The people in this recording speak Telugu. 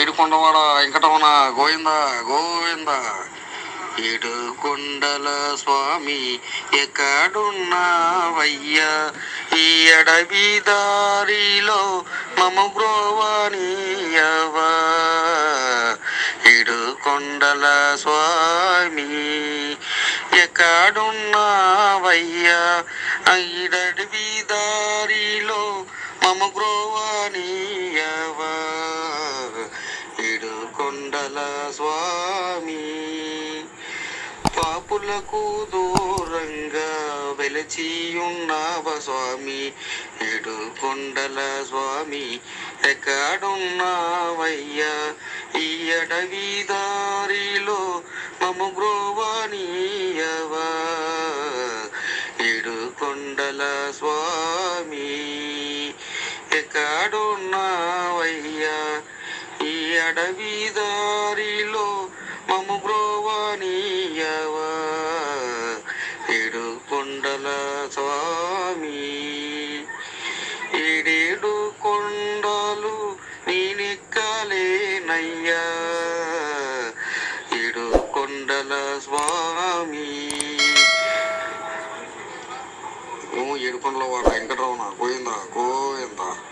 ఏడుకొండవాడ వెంకటరమణ గోవింద గోవింద ఏడు కొండల స్వామి ఎక్కడున్నావయ్యా ఈ అడవి దారిలో మము గ్రోవనీయవా ఏడు కొండల స్వామి ఎక్కడున్నావయ్యా ఈడడవి దారిలో మమ గ్రోవనీయవా ఏడు కొండల స్వామి పాపులకు దూరంగా వెలచియున్నావ స్వామి ఏడు కొండల స్వామి ఎక్కడున్నావయ్యా ఈ అడవి దారిలో మము గ్రోవనీయవా ఏడు కొండల స్వామి ఎక్కడున్నావయ్యా ఈ అడవి దారిలో మము గ్రోవనీయవా ఏడు కొండల స్వామి ఏడేడు కొండలు నేనెక్కలేనయ్యా ఏడు కొండల స్వామి ఏమో ఏడు కొండల వాడు వెంకటరమణ గోవింద గోవింద